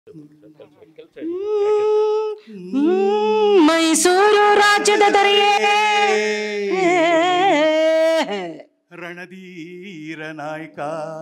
ಮೈಸೂರು ರಾಜ್ಯದ ದೊರೆಯೇ ರಣಧೀರ ನಾಯಕ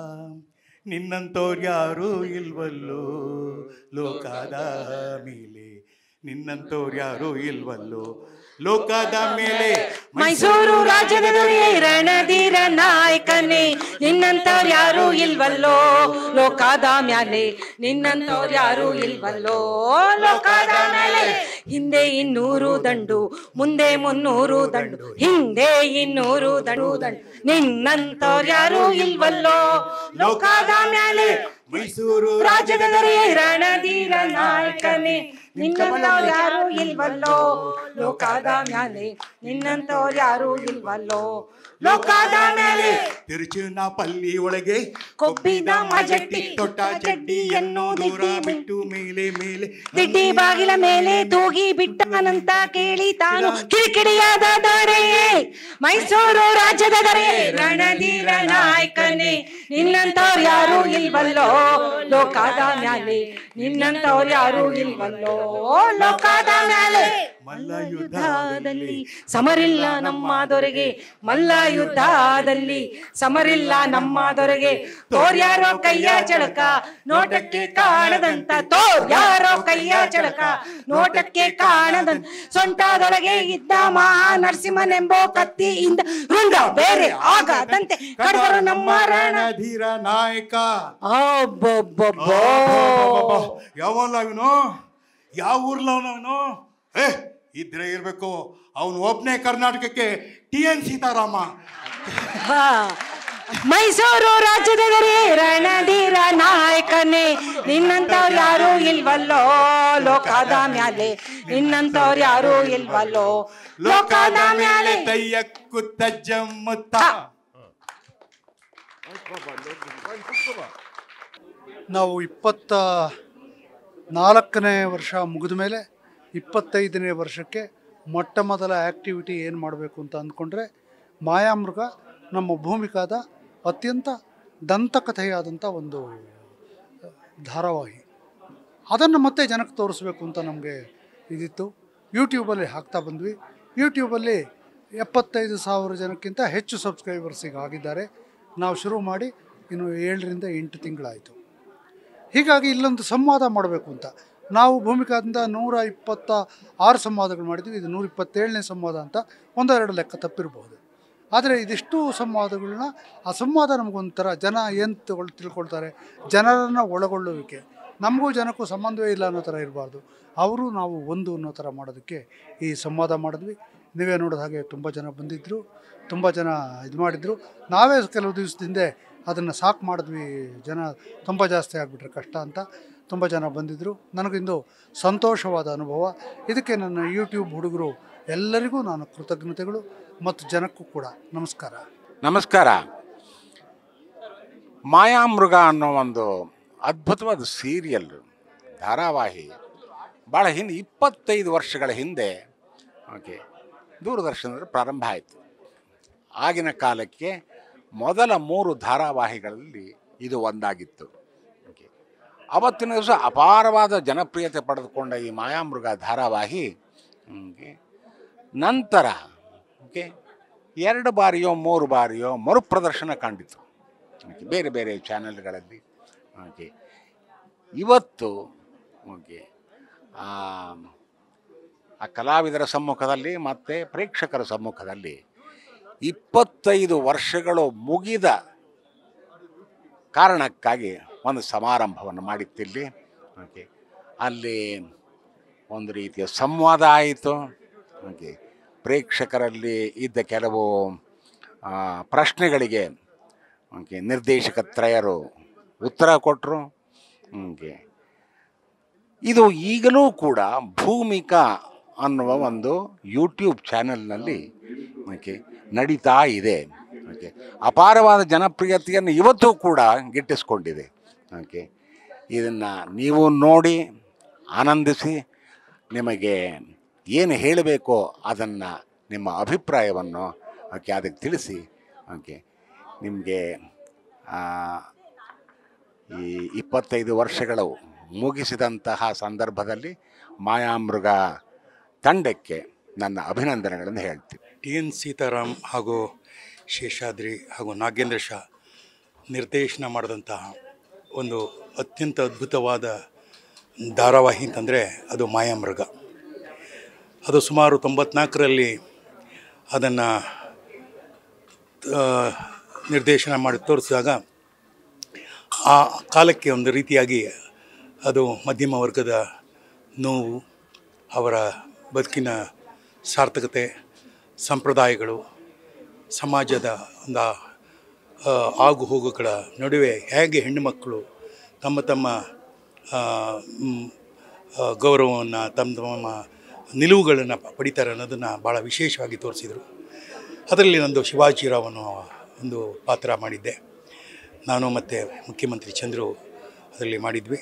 ನಿನ್ನಂತೋರ್ ಯಾರೂ ಇಲ್ವಲ್ಲೋ ಲೋಕದ ಮೇಲೆ ನಿನ್ನಂತೋರ್ ಯಾರೂ ಇಲ್ವಲ್ಲೋ ಲೋಕದ ಮೇಲೆ ಮೈಸೂರು ರಾಜ್ಯದ ದೊರೆಯೇ ರಣಧೀರ ನಾಯಕನೇ ನಿನ್ನಂತವ್ರು ಯಾರು ಇಲ್ವಲ್ಲೋ ಲೋಕದ ಮ್ಯಾಲೆ ನಿನ್ನಂತವ್ರು ಯಾರು ಇಲ್ವಲ್ಲೋ ಲೋಕದ ಮೇಲೆ ಹಿಂದೆ ಇನ್ನೂರು ದಂಡು ಮುಂದೆ ಮುನ್ನೂರು ದಂಡು ಹಿಂದೆ ಇನ್ನೂರು ದಂಡು ದಂಡು ನಿನ್ನಂತವ್ರು ಯಾರು ಇಲ್ವಲ್ಲೋ ಲೋಕದ ಮ್ಯಾಲೆ ಮೈಸೂರು ರಾಜ್ಯದ ದೊರೆಯೇ ರಣಧೀರ ನಾಯಕನೇ ನಿನ್ನಂತವ್ರು ಯಾರು ಇಲ್ವಲ್ಲೋ ಲೋಕದ ಮ್ಯಾಲೆ ನಿನ್ನಂತವ್ರು ಯಾರು ಇಲ್ವಲ್ಲೋ ಲೋಕದ ಮೇಲೆ ತಿರುಚುನಾಪಲ್ಲಿ ಒಳಗೆ ಕೊಬ್ಬಿದ ಮಜಟ್ಟಿ ತೊಟ್ಟ ಚಡ್ಡಿಯನ್ನು ದೂರ ಬಿಟ್ಟು ಮೇಲೆ ಮೇಲೆ ದಿಡ್ಡಿ ಬಾಗಿಲ ಮೇಲೆ ತೂಗಿ ಬಿಟ್ಟನಂತ ಕೇಳಿ ತಾನು ಕಿಡಿಕಿಡಿಯಾದ ದೊರೆಯೇ ಮೈಸೂರು ರಾಜ್ಯದ ದೊರೆ ರಣಧೀರ ನಾಯಕನೇ ನಿನ್ನಂತವ್ರು ಯಾರು ಇಲ್ವಲ್ಲೋ ಲೋಕದ ಮ್ಯಾಲೆ ನಿನ್ನಂತವ್ರು ಯಾರು ಇಲ್ವಲ್ಲೋ ಲೋಕದ ಮ್ಯಾಲೆ ಮಲ್ಲ ಯುದ್ಧದಲ್ಲಿ ಸಮರಿಲ್ಲ ನಮ್ಮ ದೊರೆಗೆ ಮಲ್ಲ ಯುದ್ಧದಲ್ಲಿ ಸಮರಿಲ್ಲ ನಮ್ಮ ದೊರೆಗೆ ತೋರ್ಯಾರೋ ಕೈಯ ಚಳಕ ನೋಟಕ್ಕೆ ಕಾಣದಂತ ತೋರ್ಯಾರೋ ಕೈಯ ಚಳಕ ನೋಟಕ್ಕೆ ಕಾಣದಂತ ಸೊಂಟದೊಳಗೆ ಇದ್ದ ಮಹಾ ನರಸಿಂಹನೆಂಬೋ ಕತ್ತಿಯಿಂದ ರುಂಡ ಬೇರೆ ಆಗದಂತೆ ಕಡವರು ನಮ್ಮ ರಣ ರಣಧೀರ ನಾಯಕ ಅಬ್ಬಬ್ಬಬ್ಬೋ. ಯಾವಲ್ಲ ಇವನು ಯಾವ ಊರ್ಲವನು ಏ ಇದ್ರೆ ಇರ್ಬೇಕು ಅವನು ಒಬ್ನೇ ಕರ್ನಾಟಕಕ್ಕೆ ಟಿ ಎನ್ ಸೀತಾರಾಮ ಹಾ. ಮೈಸೂರು ರಾಜ್ಯದ ದೊರೆ ರಣಧೀರ ನಾಯಕನೇ ನಿನ್ನಂತವ್ರು ಯಾರು ಇಲ್ವಲ್ಲೋ ಲೋಕದ ಮ್ಯಾಲೆ ನಿನ್ನಂತವ್ರು ಯಾರು ಇಲ್ವಲ್ಲೋ ಲೋಕದ ಮ್ಯಾಲೆ ತಯ್ಯ ಕುತ್ತ ಜಮ್ಮುತ್ತ ನಾವು ಇಪ್ಪತ್ತ ನಾಲ್ಕನೇ ವರ್ಷ ಮುಗಿದ ಮೇಲೆ ಇಪ್ಪತ್ತೈದನೇ ವರ್ಷಕ್ಕೆ ಮೊಟ್ಟ ಮೊದಲ ಆ್ಯಕ್ಟಿವಿಟಿ ಏನು ಮಾಡಬೇಕು ಅಂತ ಅಂದ್ಕೊಂಡ್ರೆ ಮಾಯಾಮೃಗ ನಮ್ಮ ಭೂಮಿಕಾದ ಅತ್ಯಂತ ದಂತಕಥೆಯಾದಂಥ ಒಂದು ಧಾರಾವಾಹಿ ಅದನ್ನು ಮತ್ತೆ ಜನಕ್ಕೆ ತೋರಿಸ್ಬೇಕು ಅಂತ ನಮಗೆ ಇದಿತ್ತು ಯೂಟ್ಯೂಬಲ್ಲಿ ಹಾಕ್ತಾ ಬಂದ್ವಿ ಯೂಟ್ಯೂಬಲ್ಲಿ ಎಪ್ಪತ್ತೈದು ಸಾವಿರ ಜನಕ್ಕಿಂತ ಹೆಚ್ಚು ಸಬ್ಸ್ಕ್ರೈಬರ್ಸ್ ಈಗ ಆಗಿದ್ದಾರೆ ನಾವು ಶುರು ಮಾಡಿ ಇನ್ನು ಏಳರಿಂದ ಎಂಟು ತಿಂಗಳಾಯಿತು ಹೀಗಾಗಿ ಇಲ್ಲೊಂದು ಸಂವಾದ ಮಾಡಬೇಕು ಅಂತ ನಾವು ಭೂಮಿಕಾದಿಂದ ನೂರ ಇಪ್ಪತ್ತ ಆರು ಸಂವಾದಗಳು ಮಾಡಿದ್ವಿ ಇದು ನೂರ ಇಪ್ಪತ್ತೇಳನೇ ಸಂವಾದ ಅಂತ ಒಂದೆರಡು ಲೆಕ್ಕ ತಪ್ಪಿರಬಹುದು ಆದರೆ ಇದಿಷ್ಟು ಸಂವಾದಗಳನ್ನ ಆ ಸಂವಾದ ನಮಗೊಂಥರ ಜನ ಏನು ತಗೊಳ್ ತಿಳ್ಕೊಳ್ತಾರೆ ಜನರನ್ನು ಒಳಗೊಳ್ಳುವಿಕೆ ನಮಗೂ ಜನಕ್ಕೂ ಸಂಬಂಧವೇ ಇಲ್ಲ ಅನ್ನೋ ಥರ ಇರಬಾರ್ದು ಅವರು ನಾವು ಒಂದು ಅನ್ನೋ ಥರ ಮಾಡೋದಕ್ಕೆ ಈ ಸಂವಾದ ಮಾಡಿದ್ವಿ ನೀವೇ ನೋಡಿದ ಹಾಗೆ ತುಂಬ ಜನ ಬಂದಿದ್ದರು ತುಂಬ ಜನ ಇದು ಮಾಡಿದರು ನಾವೇ ಕೆಲವು ದಿವಸದಿಂದ ಅದನ್ನು ಸಾಕು ಮಾಡಿದ್ವಿ ಜನ ತುಂಬ ಜಾಸ್ತಿ ಆಗಿಬಿಟ್ರೆ ಕಷ್ಟ ಅಂತ ತುಂಬ ಜನ ಬಂದಿದ್ದರು ನನಗಿಂದು ಸಂತೋಷವಾದ ಅನುಭವ ಇದಕ್ಕೆ ನನ್ನ ಯೂಟ್ಯೂಬ್ ಹುಡುಗರು ಎಲ್ಲರಿಗೂ ನಾನು ಕೃತಜ್ಞತೆಗಳು ಮತ್ತು ಜನಕ್ಕೂ ಕೂಡ ನಮಸ್ಕಾರ ನಮಸ್ಕಾರ ಮಾಯಾಮೃಗ ಅನ್ನೋ ಒಂದು ಅದ್ಭುತವಾದ ಸೀರಿಯಲ್ ಧಾರಾವಾಹಿ ಭಾಳ ಹಿಂದೆ ಇಪ್ಪತ್ತೈದು ವರ್ಷಗಳ ಹಿಂದೆ ಓಕೆ ದೂರದರ್ಶನದಲ್ಲಿ ಪ್ರಾರಂಭ ಆಯಿತು ಆಗಿನ ಕಾಲಕ್ಕೆ ಮೊದಲ ಮೂರು ಧಾರಾವಾಹಿಗಳಲ್ಲಿ ಇದು ಒಂದಾಗಿತ್ತು ಓಕೆ ಅವತ್ತಿನ ದಿವಸ ಅಪಾರವಾದ ಜನಪ್ರಿಯತೆ ಪಡೆದುಕೊಂಡ ಈ ಮಾಯಾಮೃಗ ಧಾರಾವಾಹಿ ಓಕೆ ನಂತರ ಓಕೆ ಎರಡು ಬಾರಿಯೋ ಮೂರು ಬಾರಿಯೋ ಮರುಪ್ರದರ್ಶನ ಕಂಡಿತು ಓಕೆ ಬೇರೆ ಬೇರೆ ಚಾನೆಲ್ಗಳಲ್ಲಿ ಓಕೆ ಇವತ್ತು ಓಕೆ ಆ ಆ ಕಲಾವಿದರ ಸಮ್ಮುಖದಲ್ಲಿ ಮತ್ತು ಪ್ರೇಕ್ಷಕರ ಸಮ್ಮುಖದಲ್ಲಿ ಇಪ್ಪತ್ತೈದು ವರ್ಷಗಳು ಮುಗಿದ ಕಾರಣಕ್ಕಾಗಿ ಒಂದು ಸಮಾರಂಭವನ್ನು ಮಾಡಿತ್ತಿಲ್ಲಿ ಓಕೆ ಅಲ್ಲಿ ಒಂದು ರೀತಿಯ ಸಂವಾದ ಆಯಿತು ಓಕೆ ಪ್ರೇಕ್ಷಕರಲ್ಲಿ ಇದ್ದ ಕೆಲವು ಆ, ಪ್ರಶ್ನೆಗಳಿಗೆ ಓಕೆ ನಿರ್ದೇಶಕ ತ್ರಯರು ಉತ್ತರ ಕೊಟ್ಟರು ಓಕೆ ಇದು ಈಗಲೂ ಕೂಡ ಭೂಮಿಕಾ ಅನ್ನುವ ಒಂದು ಯೂಟ್ಯೂಬ್ ಚಾನೆಲ್ನಲ್ಲಿ ಓಕೆ ನಡೀತಾ ಇದೆ ಓಕೆ ಅಪಾರವಾದ ಜನಪ್ರಿಯತೆಯನ್ನು ಇವತ್ತು ಕೂಡ ಗಿಟ್ಟಿಸ್ಕೊಂಡಿದೆ ಓಕೆ ಇದನ್ನು ನೀವು ನೋಡಿ ಆನಂದಿಸಿ ನಿಮಗೆ ಏನು ಹೇಳಬೇಕೋ ಅದನ್ನು ನಿಮ್ಮ ಅಭಿಪ್ರಾಯವನ್ನು ಓಕೆ ಅದಕ್ಕೆ ತಿಳಿಸಿ ಓಕೆ ನಿಮಗೆ ಈ ಇಪ್ಪತ್ತೈದು ವರ್ಷಗಳು ಮುಗಿಸಿದಂತಹ ಸಂದರ್ಭದಲ್ಲಿ ಮಾಯಾಮೃಗ ತಂಡಕ್ಕೆ ನನ್ನ ಅಭಿನಂದನೆಗಳನ್ನು ಹೇಳ್ತೀನಿ ಟಿ ಎನ್ ಸೀತಾರಾಮ್ ಹಾಗೂ ಶೇಷಾದ್ರಿ ಹಾಗೂ ನಾಗೇಂದ್ರ ಶಾ ನಿರ್ದೇಶನ ಮಾಡಿದಂತಹ ಒಂದು ಅತ್ಯಂತ ಅದ್ಭುತವಾದ ಧಾರಾವಾಹಿ ಅಂತಂದರೆ ಅದು ಮಾಯಾಮೃಗ ಅದು ಸುಮಾರು ತೊಂಬತ್ನಾಲ್ಕರಲ್ಲಿ ಅದನ್ನು ನಿರ್ದೇಶನ ಮಾಡಿ ತೋರಿಸಿದಾಗ ಆ ಕಾಲಕ್ಕೆ ಒಂದು ರೀತಿಯಾಗಿ ಅದು ಮಧ್ಯಮ ವರ್ಗದ ನೋವು ಅವರ ಬದುಕಿನ ಸಾರ್ಥಕತೆ ಸಂಪ್ರದಾಯಗಳು ಸಮಾಜದ ಒಂದು ಆ, ಆಗು ಹೋಗುಗಳ ನಡುವೆ ಹೇಗೆ ಹೆಣ್ಣುಮಕ್ಕಳು ತಮ್ಮ ತಮ್ಮ ಆ, ಮ್, ಆ, ಗೌರವವನ್ನು ತಮ್ಮ ತಮ್ಮ ನಿಲುವುಗಳನ್ನು ಪಡಿತಾರೆ ಅನ್ನೋದನ್ನು ಭಾಳ ವಿಶೇಷವಾಗಿ ತೋರಿಸಿದರು ಅದರಲ್ಲಿ ನಂದು ಶಿವಾಜಿರಾವ್ ಅನ್ನೋ ಒಂದು ಪಾತ್ರ ಮಾಡಿದ್ದೆ ನಾನು ಮತ್ತು ಮುಖ್ಯಮಂತ್ರಿ ಚಂದ್ರು ಅದರಲ್ಲಿ ಮಾಡಿದ್ವಿ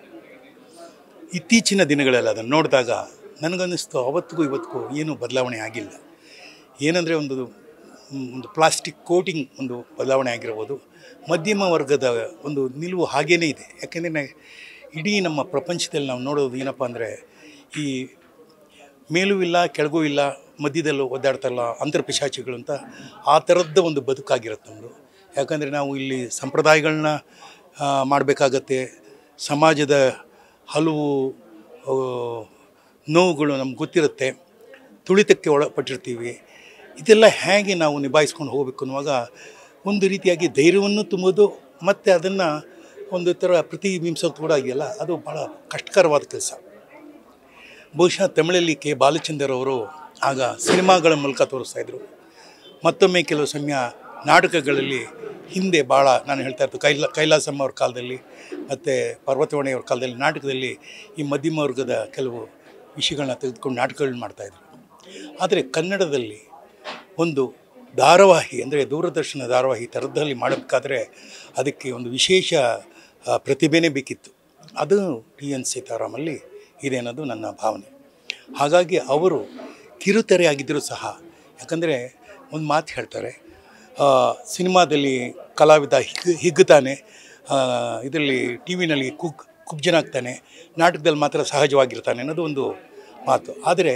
ಇತ್ತೀಚಿನ ದಿನಗಳಲ್ಲಿ ಅದನ್ನು ನೋಡಿದಾಗ ನನಗನ್ನಿಸ್ತು ಅವತ್ತಿಗೂ ಇವತ್ತಿಗೂ ಏನೂ ಬದಲಾವಣೆ ಆಗಿಲ್ಲ ಏನಂದರೆ ಒಂದು ಮ್, ಒಂದು ಪ್ಲಾಸ್ಟಿಕ್ ಕೋಟಿಂಗ್ ಒಂದು ಬದಲಾವಣೆ ಆಗಿರ್ಬೋದು ಮಧ್ಯಮ ವರ್ಗದ ಒಂದು ನಿಲುವು ಹಾಗೇ ಇದೆ ಯಾಕೆಂದರೆ ಇಡೀ ನಮ್ಮ ಪ್ರಪಂಚದಲ್ಲಿ ನಾವು ನೋಡೋದು ಏನಪ್ಪ ಅಂದರೆ ಈ ಮೇಲೂ ಇಲ್ಲ ಕೆಳಗೂ ಇಲ್ಲ ಮಧ್ಯದಲ್ಲೂ ಒದ್ದಾಡ್ತಾರಲ್ಲ ಅಂತರ್ಪಿಶಾಚಿಗಳು ಅಂತ ಆ ಥರದ್ದು ಒಂದು ಬದುಕಾಗಿರುತ್ತೆ ನಮ್ಮದು ಯಾಕಂದರೆ ನಾವು ಇಲ್ಲಿ ಸಂಪ್ರದಾಯಗಳನ್ನ ಮಾಡಬೇಕಾಗತ್ತೆ ಸಮಾಜದ ಹಲವು ಆ, ನೋವುಗಳು ನಮ್ಗೆ ಗೊತ್ತಿರುತ್ತೆ ತುಳಿತಕ್ಕೆ ಒಳಪಟ್ಟಿರ್ತೀವಿ ಇದೆಲ್ಲ ಹೇಗೆ ನಾವು ನಿಭಾಯಿಸ್ಕೊಂಡು ಹೋಗಬೇಕು ಅನ್ನುವಾಗ ಒಂದು ರೀತಿಯಾಗಿ ಧೈರ್ಯವನ್ನು ತುಂಬೋದು ಮತ್ತು ಅದನ್ನು ಒಂದು ಥರ ಪ್ರತಿಬಿಂಬಿಸೋದು ಕೂಡ ಇದೆಯಲ್ಲ ಅದು ಭಾಳ ಕಷ್ಟಕರವಾದ ಕೆಲಸ ಬಹುಶಃ ತಮಿಳಲ್ಲಿ ಕೆ ಬಾಲಚಂದರ್ ಅವರು ಆಗ ಸಿನಿಮಾಗಳ ಮೂಲಕ ತೋರಿಸ್ತಾ ಇದ್ರು ಮತ್ತೊಮ್ಮೆ ಕೆಲವು ಸಮಯ ನಾಟಕಗಳಲ್ಲಿ ಹಿಂದೆ ಭಾಳ ನಾನು ಹೇಳ್ತಾ ಇರ್ತೀನಿ ಕೈಲಾ ಕೈಲಾಸಮ್ಮ ಅವ್ರ ಕಾಲದಲ್ಲಿ ಮತ್ತು ಪರ್ವತವಾಣಿಯವ್ರ ಕಾಲದಲ್ಲಿ ನಾಟಕದಲ್ಲಿ ಈ ಮಧ್ಯಮ ವರ್ಗದ ಕೆಲವು ವಿಷಯಗಳನ್ನ ತೆಗೆದುಕೊಂಡು ನಾಟಕಗಳನ್ನ ಮಾಡ್ತಾಯಿದ್ರು ಆದರೆ ಕನ್ನಡದಲ್ಲಿ ಒಂದು ಧಾರಾವಾಹಿ ಅಂದರೆ ದೂರದರ್ಶನ ಧಾರಾವಾಹಿ ಥರದಲ್ಲಿ ಮಾಡಬೇಕಾದ್ರೆ ಅದಕ್ಕೆ ಒಂದು ವಿಶೇಷ ಆ, ಪ್ರತಿಭೆನೇ ಬೇಕಿತ್ತು ಅದು ಟಿ ಎನ್ ಸೀತಾರಾಮಲ್ಲಿ ಇದೆ ಅನ್ನೋದು ನನ್ನ ಭಾವನೆ ಹಾಗಾಗಿ ಅವರು ಕಿರುತೆರೆ ಆಗಿದ್ದರೂ ಸಹ ಯಾಕಂದರೆ ಒಂದು ಮಾತು ಹೇಳ್ತಾರೆ ಆ, ಸಿನಿಮಾದಲ್ಲಿ ಕಲಾವಿದ ಹಿಗ್ ಹಿಗ್ಗುತ್ತಾನೆ ಇದರಲ್ಲಿ ಟಿ ವಿನಲ್ಲಿ ಕುಗ್ ಕುಬ್ಜನಾಗ್ತಾನೆ ನಾಟಕದಲ್ಲಿ ಮಾತ್ರ ಸಹಜವಾಗಿರ್ತಾನೆ ಅನ್ನೋದು ಒಂದು ಮಾತು ಆದರೆ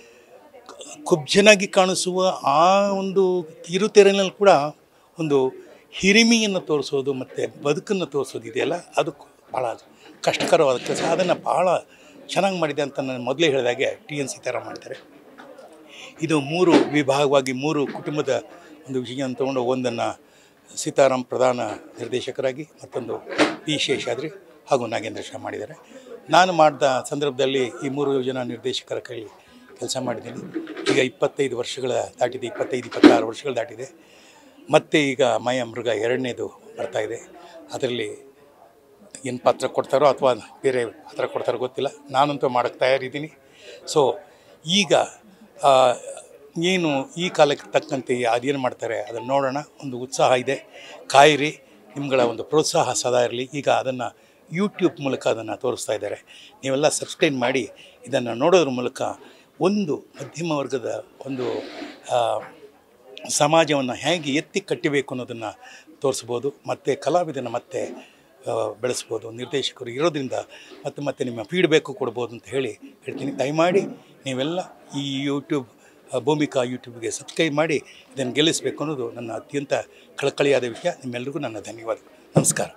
ಕುಬ್ಜನಾಗಿ ಕಾಣಿಸುವ ಆ ಒಂದು ಕಿರುತೆರೆನಲ್ಲಿ ಕೂಡ ಒಂದು ಹಿರಿಮೆಯನ್ನು ತೋರಿಸೋದು ಮತ್ತು ಬದುಕನ್ನು ತೋರಿಸೋದು ಇದೆಯಲ್ಲ ಅದು ಭಾಳ ಕಷ್ಟಕರವಾದ ಕೆಲಸ ಅದನ್ನು ಭಾಳ ಚೆನ್ನಾಗಿ ಮಾಡಿದೆ ಅಂತ ನಾನು ಮೊದಲೇ ಹೇಳಿದಾಗೆ ಟಿ ಎನ್ ಸೀತಾರಾಮ್ ಮಾಡ್ತಾರೆ ಇದು ಮೂರು ವಿಭಾಗವಾಗಿ ಮೂರು ಕುಟುಂಬದ ಒಂದು ವಿಷಯ ತಗೊಂಡು ಒಂದನ್ನು ಸೀತಾರಾಮ್ ಪ್ರಧಾನ ನಿರ್ದೇಶಕರಾಗಿ ಮತ್ತೊಂದು ಪಿ ಶೇಷಾದ್ರಿ ಹಾಗೂ ನಾಗೇಂದ್ರ ಶಾ ಮಾಡಿದ್ದಾರೆ ನಾನು ಮಾಡಿದ ಸಂದರ್ಭದಲ್ಲಿ ಈ ಮೂರು ಜನ ನಿರ್ದೇಶಕರ ಕೈ ಕೆಲಸ ಮಾಡಿದ್ದೀನಿ ಈಗ ಇಪ್ಪತ್ತೈದು ವರ್ಷಗಳ ದಾಟಿದೆ ಇಪ್ಪತ್ತೈದು ಇಪ್ಪತ್ತಾರು ವರ್ಷಗಳು ದಾಟಿದೆ ಮತ್ತು ಈಗ ಮಯ ಮೃಗ ಎರಡನೇದು ಬರ್ತಾ ಇದೆ ಅದರಲ್ಲಿ ಏನು ಪಾತ್ರ ಕೊಡ್ತಾರೋ ಅಥವಾ ಬೇರೆ ಪಾತ್ರ ಕೊಡ್ತಾರೋ ಗೊತ್ತಿಲ್ಲ ನಾನಂತೂ ಮಾಡೋಕ್ಕೆ ತಯಾರಿದ್ದೀನಿ ಸೊ ಈಗ ಆ, ಏನು ಈ ಕಾಲಕ್ಕೆ ತಕ್ಕಂತೆ ಅದೇನು ಮಾಡ್ತಾರೆ ಅದನ್ನು ನೋಡೋಣ ಒಂದು ಉತ್ಸಾಹ ಇದೆ ಕಾಯಿರಿ ನಿಮ್ಗಳ ಒಂದು ಪ್ರೋತ್ಸಾಹ ಸದಾ ಇರಲಿ ಈಗ ಅದನ್ನು ಯೂಟ್ಯೂಬ್ ಮೂಲಕ ಅದನ್ನು ತೋರಿಸ್ತಾ ಇದ್ದಾರೆ ನೀವೆಲ್ಲ ಸಬ್ಸ್ಕ್ರೈಬ್ ಮಾಡಿ ಇದನ್ನು ನೋಡೋದ್ರ ಮೂಲಕ ಒಂದು ಮಧ್ಯಮ ವರ್ಗದ ಒಂದು ಆ, ಸಮಾಜವನ್ನು ಹೇಗೆ ಎತ್ತಿ ಕಟ್ಟಬೇಕು ಅನ್ನೋದನ್ನು ತೋರಿಸ್ಬೋದು ಮತ್ತು ಕಲಾವಿದನ ಮತ್ತೆ ಆ, ಬೆಳೆಸ್ಬೋದು ನಿರ್ದೇಶಕರು ಇರೋದ್ರಿಂದ ಮತ್ತೆ ಮತ್ತೆ ನಿಮ್ಮ ಫೀಡ್ಬ್ಯಾಕು ಕೊಡ್ಬೋದು ಅಂತ ಹೇಳಿ ಹೇಳ್ತೀನಿ ದಯಮಾಡಿ ನೀವೆಲ್ಲ ಈ ಯೂಟ್ಯೂಬ್ ಆ, ಭೂಮಿಕಾ ಯೂಟ್ಯೂಬ್ಗೆ ಸಬ್ಸ್ಕ್ರೈಬ್ ಮಾಡಿ ಇದನ್ನು ಗೆಲ್ಲಿಸಬೇಕು ಅನ್ನೋದು ನನ್ನ ಅತ್ಯಂತ ಕಳಕಳಿಯಾದ ವಿಷಯ ನಿಮ್ಮೆಲ್ಲರಿಗೂ ನನ್ನ ಧನ್ಯವಾದಗಳು ನಮಸ್ಕಾರ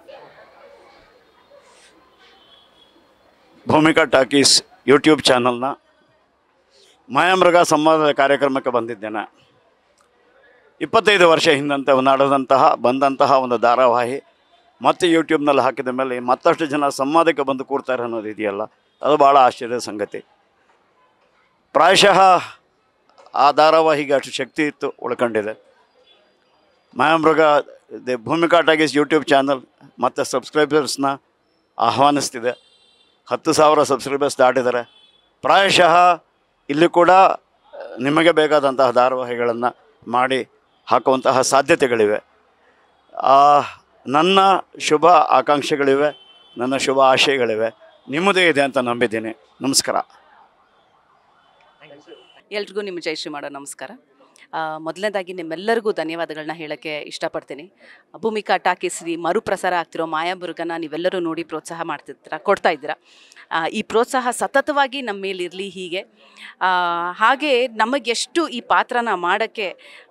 ಭೂಮಿಕಾ ಟಾಕೀಸ್ ಯೂಟ್ಯೂಬ್ ಚಾನಲ್ನ ಮಾಯಾಮೃಗ ಸಂವಾದದ ಕಾರ್ಯಕ್ರಮಕ್ಕೆ ಬಂದಿದ್ದೇನೆ ಇಪ್ಪತ್ತೈದು ವರ್ಷ ಹಿಂದಂತೆ ನಡೆದಂತಹ ಬಂದಂತಹ ಒಂದು ಧಾರಾವಾಹಿ ಮತ್ತೆ ಯೂಟ್ಯೂಬ್ನಲ್ಲಿ ಹಾಕಿದ ಮೇಲೆ ಮತ್ತಷ್ಟು ಜನ ಸಂವಾದಕ್ಕೆ ಬಂದು ಕೂರ್ತಾರೆ ಅನ್ನೋದು ಇದೆಯಲ್ಲ ಅದು ಭಾಳ ಆಶ್ಚರ್ಯದ ಸಂಗತಿ ಪ್ರಾಯಶಃ ಆ ಧಾರಾವಾಹಿಗೆ ಅಷ್ಟು ಶಕ್ತಿ ಇತ್ತು ಉಳ್ಕೊಂಡಿದೆ ಮಾಯಾಮೃಗ ದ ಭೂಮಿಕಾ ಟಾಕೀಸ್ ಯೂಟ್ಯೂಬ್ ಚಾನಲ್ ಮತ್ತು ಸಬ್ಸ್ಕ್ರೈಬರ್ಸ್ನ ಆಹ್ವಾನಿಸ್ತಿದೆ ಹತ್ತು ಸಾವಿರ ಸಬ್ಸ್ಕ್ರೈಬರ್ಸ್ ದಾಟಿದ್ದಾರೆ ಪ್ರಾಯಶಃ ಇಲ್ಲಿ ಕೂಡ ನಿಮಗೆ ಬೇಕಾದಂತಹ ಧಾರಾವಾಹಿಗಳನ್ನು ಮಾಡಿ ಹಾಕುವಂತಹ ಸಾಧ್ಯತೆಗಳಿವೆ ಆ, ನನ್ನ ಶುಭ ಆಕಾಂಕ್ಷೆಗಳಿವೆ ನನ್ನ ಶುಭ ಆಶಯಗಳಿವೆ ನಿಮ್ಮದೇ ಇದೆ ಅಂತ ನಂಬಿದ್ದೀನಿ ನಮಸ್ಕಾರ ಎಲ್ರಿಗೂ ನಿಮ್ಮ ಜಯಶ್ರೀ ಮಾಡೋ ನಮಸ್ಕಾರ ಮೊದಲನೇದಾಗಿ ನಿಮ್ಮೆಲ್ಲರಿಗೂ ಧನ್ಯವಾದಗಳನ್ನ ಹೇಳೋಕ್ಕೆ ಇಷ್ಟಪಡ್ತೀನಿ ಭೂಮಿಕಾ ಟಾಕೀಸ್ರಿ ಮರುಪ್ರಸಾರ ಆಗ್ತಿರೋ ಮಾಯಾಮೃಗನ ನೀವೆಲ್ಲರೂ ನೋಡಿ ಪ್ರೋತ್ಸಾಹ ಮಾಡ್ತಿದ್ದೀರಾ ಕೊಡ್ತಾ ಇದ್ದೀರಾ ಆ, ಈ ಪ್ರೋತ್ಸಾಹ ಸತತವಾಗಿ ನಮ್ಮ ಮೇಲಿರಲಿ ಹೀಗೆ ಆ, ಹಾಗೆ ನಮಗೆಷ್ಟು ಈ ಪಾತ್ರನ ಮಾಡೋಕ್ಕೆ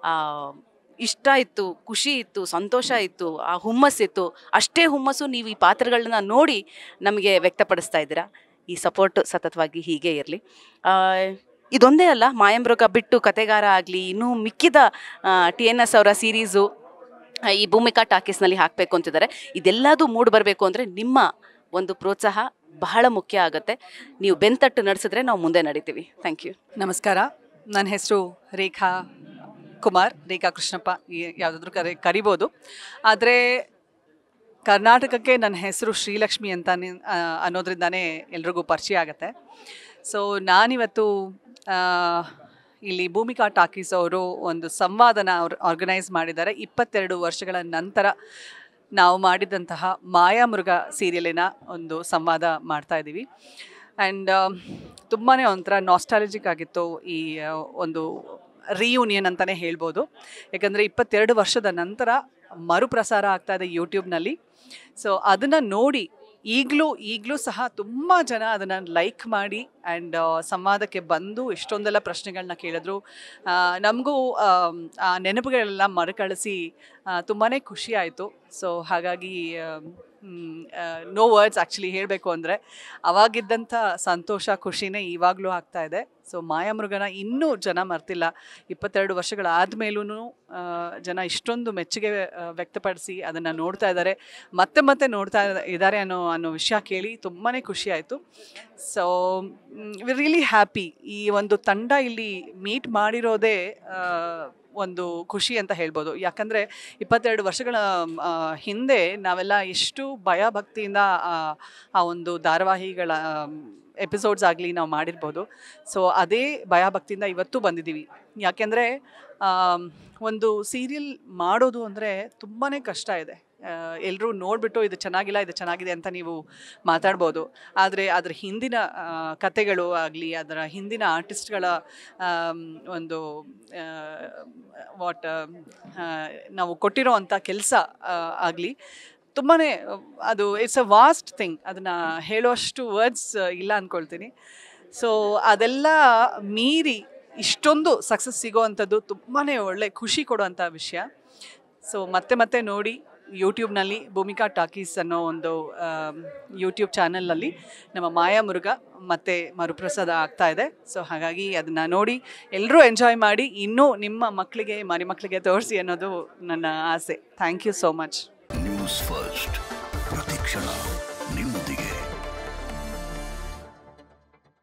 ಇಷ್ಟ ಇತ್ತು ಖುಷಿ ಇತ್ತು ಸಂತೋಷ ಇತ್ತು ಆ ಹುಮ್ಮಸ್ಸಿತ್ತು ಅಷ್ಟೇ ಹುಮ್ಮಸ್ಸು ನೀವು ಈ ಪಾತ್ರಗಳನ್ನ ನೋಡಿ ನಮಗೆ ವ್ಯಕ್ತಪಡಿಸ್ತಾ ಇದ್ದೀರಾ ಈ ಸಪೋರ್ಟ್ ಸತತವಾಗಿ ಹೀಗೆ ಇರಲಿ ಇದೊಂದೇ ಅಲ್ಲ ಮಾಯಂಬ್ರೋಗ ಬಿಟ್ಟು ಕತೆಗಾರ ಆಗಲಿ ಇನ್ನೂ ಮಿಕ್ಕಿದ ಟಿ ಎನ್ ಎಸ್ ಅವರ ಸೀರೀಸು ಈ ಭೂಮಿಕಾ ಟಾಕೀಸ್ನಲ್ಲಿ ಹಾಕಬೇಕು ಅಂತಿದ್ದಾರೆ ಇದೆಲ್ಲದೂ ಮೂಡಿ ಬರಬೇಕು ಅಂದರೆ ನಿಮ್ಮ ಒಂದು ಪ್ರೋತ್ಸಾಹ ಬಹಳ ಮುಖ್ಯ ಆಗುತ್ತೆ ನೀವು ಬೆಂತಟ್ಟು ನಡೆಸಿದ್ರೆ ನಾವು ಮುಂದೆ ನಡೀತೀವಿ ಥ್ಯಾಂಕ್ ಯು ನಮಸ್ಕಾರ ನನ್ನ ಹೆಸರು ರೇಖಾ ಕುಮಾರ್ ರೇಖಾ ಕೃಷ್ಣಪ್ಪ ಈ- ಯಾವುದಾದ್ರೂ ಕರೆ ಕರಿಬೋದು ಆದರೆ ಕರ್ನಾಟಕಕ್ಕೆ ನನ್ನ ಹೆಸರು ಶ್ರೀಲಕ್ಷ್ಮಿ ಅಂತ ಅನ್ನೋದ್ರಿಂದಾನೇ ಎಲ್ರಿಗೂ ಪರಿಚಯ ಆಗುತ್ತೆ ಸೊ ನಾನಿವತ್ತು ಆ, ಇಲ್ಲಿ ಭೂಮಿಕಾ ಟಾಕೀಸ್ ಅವರು ಒಂದು ಸಂವಾದನ ಅವ್ರು ಆರ್ಗನೈಸ್ ಮಾಡಿದ್ದಾರೆ ಇಪ್ಪತ್ತೆರಡು ವರ್ಷಗಳ ನಂತರ ನಾವು ಮಾಡಿದಂತಹ ಮಾಯಾಮೃಗ ಸೀರಿಯಲಿನ ಒಂದು ಸಂವಾದ ಮಾಡ್ತಾ ಇದ್ದೀವಿ ಆ್ಯಂಡ್ ತುಂಬಾ ಒಂಥರ ನಾಸ್ಟಾಲಜಿಕ್ ಆಗಿತ್ತು ಈ ಆ, ಒಂದು ರೀಯೂನಿಯನ್ ಅಂತಲೇ ಹೇಳ್ಬೋದು ಯಾಕಂದರೆ ಇಪ್ಪತ್ತೆರಡು ವರ್ಷದ ನಂತರ ಮರುಪ್ರಸಾರ ಆಗ್ತಾ ಇದೆ ಯೂಟ್ಯೂಬ್ನಲ್ಲಿ ಸೊ ಅದನ್ನು ನೋಡಿ ಈಗಲೂ ಈಗಲೂ ಸಹ ತುಂಬ ಜನ ಅದನ್ನು ಲೈಕ್ ಮಾಡಿ ಆ್ಯಂಡ್ ಸಂವಾದಕ್ಕೆ ಬಂದು ಎಷ್ಟೊಂದೆಲ್ಲ ಪ್ರಶ್ನೆಗಳನ್ನ ಕೇಳಿದ್ರು ನಮಗೂ ಆ ನೆನಪುಗಳೆಲ್ಲ ಮರುಕಳಿಸಿ ತುಂಬಾ ಖುಷಿ ಆಯಿತು ಸೊ ಹಾಗಾಗಿ ನೋ ವರ್ಡ್ಸ್ ಆ್ಯಕ್ಚುಲಿ ಹೇಳಬೇಕು ಅಂದರೆ ಅವಾಗಿದ್ದಂಥ ಸಂತೋಷ ಖುಷಿನೇ ಇವಾಗಲೂ ಆಗ್ತಾ ಇದೆ ಸೊ ಮಾಯಾಮೃಗನ ಇನ್ನೂ ಜನ ಮರ್ತಿಲ್ಲ ಇಪ್ಪತ್ತೆರಡು ವರ್ಷಗಳಾದಮೇಲೂ ಜನ ಇಷ್ಟೊಂದು ಮೆಚ್ಚುಗೆ ಆ, ವ್ಯಕ್ತಪಡಿಸಿ ಅದನ್ನು ನೋಡ್ತಾ ಇದ್ದಾರೆ ಮತ್ತೆ ಮತ್ತೆ ನೋಡ್ತಾ ಇದ್ದಾರೆ ಅನ್ನೋ ಅನ್ನೋ ವಿಷಯ ಕೇಳಿ ತುಂಬಾ ಖುಷಿ ಆಯಿತು ಸೊ ವಿ ರಿಯಲಿ ಹ್ಯಾಪಿ ಈ ಒಂದು ತಂಡ ಇಲ್ಲಿ ಮೀಟ್ ಮಾಡಿರೋದೇ ಆ, ಒಂದು ಖುಷಿ ಅಂತ ಹೇಳ್ಬೋದು ಯಾಕಂದರೆ ಇಪ್ಪತ್ತೆರಡು ವರ್ಷಗಳ ಆ, ಹಿಂದೆ ನಾವೆಲ್ಲ ಎಷ್ಟು ಭಯ ಭಕ್ತಿಯಿಂದ ಆ, ಆ ಒಂದು ಧಾರಾವಾಹಿಗಳ ಎಪಿಸೋಡ್ಸ್ ಆಗಲಿ ನಾವು ಮಾಡಿರ್ಬೋದು ಸೊ ಅದೇ ಭಯ ಭಕ್ತಿಯಿಂದ ಇವತ್ತು ಬಂದಿದ್ದೀವಿ ಯಾಕೆಂದರೆ ಒಂದು ಸೀರಿಯಲ್ ಮಾಡೋದು ಅಂದರೆ ತುಂಬಾ ಕಷ್ಟ ಇದೆ ಎಲ್ಲರೂ ನೋಡಿಬಿಟ್ಟು ಇದು ಚೆನ್ನಾಗಿಲ್ಲ ಇದು ಚೆನ್ನಾಗಿದೆ ಅಂತ ನೀವು ಮಾತಾಡ್ಬೋದು ಆದರೆ ಅದರ ಹಿಂದಿನ ಆ, ಕತೆಗಳು ಆಗಲಿ ಅದರ ಹಿಂದಿನ ಆರ್ಟಿಸ್ಟ್ಗಳ ಆಮ್, ಒಂದು ವಾಟ್ ನಾವು ಕೊಟ್ಟಿರೋ ಅಂಥ ಕೆಲಸ ಆಗಲಿ ತುಂಬಾ ಅದು ಇಟ್ಸ್ ಅ ವಾಸ್ಟ್ ಥಿಂಗ್ ಅದನ್ನು ಹೇಳುವಷ್ಟು ವರ್ಡ್ಸ್ ಇಲ್ಲ ಅಂದ್ಕೊಳ್ತೀನಿ ಸೊ ಅದೆಲ್ಲ ಮೀರಿ ಇಷ್ಟೊಂದು ಸಕ್ಸಸ್ ಸಿಗೋವಂಥದ್ದು ತುಂಬಾ ಒಳ್ಳೆ ಖುಷಿ ಕೊಡುವಂಥ ವಿಷಯ ಸೊ ಮತ್ತೆ ಮತ್ತೆ ನೋಡಿ ಯೂಟ್ಯೂಬ್ನಲ್ಲಿ ಭೂಮಿಕಾ ಟಾಕೀಸ್ ಅನ್ನೋ ಒಂದು ಯೂಟ್ಯೂಬ್ ಚಾನಲಲ್ಲಿ ನಮ್ಮ ಮಾಯಾ ಮುರುಘ ಮತ್ತೆ ಮರುಪ್ರಸಾದ ಆಗ್ತಾ ಇದೆ ಸೊ ಹಾಗಾಗಿ ಅದನ್ನು ನೋಡಿ ಎಲ್ಲರೂ ಎಂಜಾಯ್ ಮಾಡಿ ಇನ್ನೂ ನಿಮ್ಮ ಮಕ್ಕಳಿಗೆ ಮರಿ ಮಕ್ಕಳಿಗೆ ತೋರಿಸಿ ಅನ್ನೋದು ನನ್ನ ಆಸೆ thank you so much news first ಪ್ರತಿಕ್ಷಣ